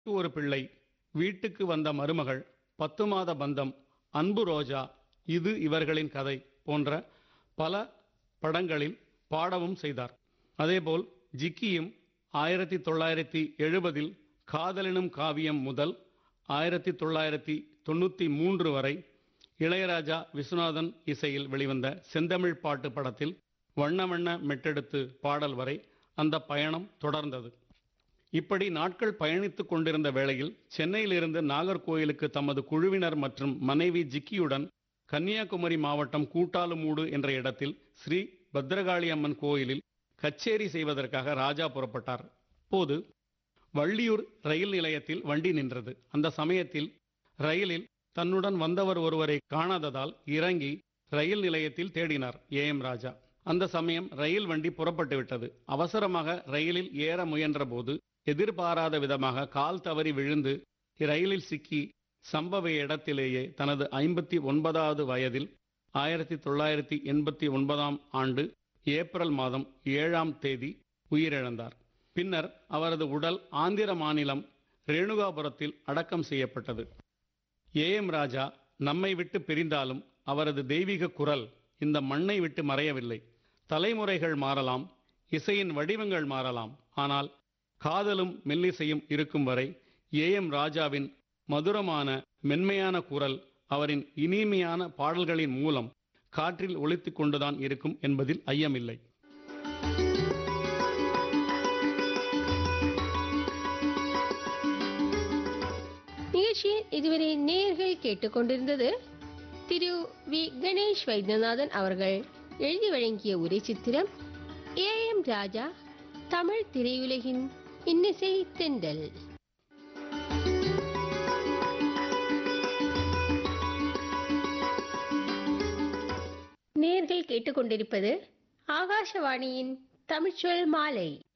ஒரு பிள்ளை வீட்டுக்கு வந்த மருமகள் பத்து மாத பந்தம் அன்பு ரோஜா இது இவர்களின் கதை போன்ற பல படங்களில் பாடவும் செய்தார் அதேபோல் ஜிக்கியும் ஆயிரத்தி தொள்ளாயிரத்தி எழுபதில் காதலினும் காவியம் முதல் ஆயிரத்தி தொள்ளாயிரத்தி தொண்ணூற்றி மூன்று வரை இளையராஜா விஸ்வநாதன் இசையில் வெளிவந்த செந்தமிழ் பாட்டு படத்தில் வண்ண வண்ண மெட்டெடுத்து பாடல் வரை அந்த பயணம் தொடர்ந்தது இப்படி நாட்கள் பயணித்துக் கொண்டிருந்த வேளையில் சென்னையிலிருந்து நாகர்கோயிலுக்கு தமது குழுவினர் மற்றும் மனைவி ஜிக்கியுடன் கன்னியாகுமரி மாவட்டம் கூட்டாலுமூடு என்ற இடத்தில் ஸ்ரீ பத்ரகாளி அம்மன் கோயிலில் கச்சேரி செய்வதற்காக ராஜா புறப்பட்டார் போது வள்ளியூர் ரயில் நிலையத்தில் வண்டி நின்றது அந்த சமயத்தில் ரயிலில் தன்னுடன் வந்தவர் ஒருவரை காணாததால் இறங்கி ரயில் நிலையத்தில் தேடினார் ஏ எம் ராஜா அந்த சமயம் ரயில் வண்டி புறப்பட்டு விட்டது அவசரமாக ரயிலில் ஏற முயன்றபோது எதிர்பாராத விதமாக கால் தவறி விழுந்து ரயிலில் சிக்கி சம்பவ இடத்திலேயே தனது ஐம்பத்தி ஒன்பதாவது வயதில் ஆயிரத்தி தொள்ளாயிரத்தி எண்பத்தி ஒன்பதாம் ஆண்டு ஏப்ரல் மாதம் ஏழாம் தேதி உயிரிழந்தார் பின்னர் அவரது உடல் ஆந்திர மாநிலம் ரேணுகாபுரத்தில் அடக்கம் செய்யப்பட்டது ஏ எம் ராஜா நம்மை விட்டு பிரிந்தாலும் அவரது தெய்வீக குரல் இந்த மண்ணை விட்டு மறையவில்லை தலைமுறைகள் மாறலாம் இசையின் வடிவங்கள் மாறலாம் ஆனால் காதலும் மெல்லிசையும் இருக்கும் வரை ஏ எம் ராஜாவின் மதுரமான மென்மையான குரல் அவரின் இனிமையான பாடல்களின் மூலம் காற்றில் ஒலித்துக் கொண்டுதான் இருக்கும் என்பதில் ஐயமில்லை நிகழ்ச்சியில் இதுவரை நேர்கள் கேட்டுக்கொண்டிருந்தது திரு வி கணேஷ் வைத்தியநாதன் அவர்கள் எழுதி வழங்கிய உரை சித்திரம் ஏ எம் ராஜா தமிழ் திரையுலகின் இன்னிசை தெண்டல் நேர்கள் கேட்டுக்கொண்டிருப்பது ஆகாஷவாணியின் தமிழ்ச்சொல் மாலை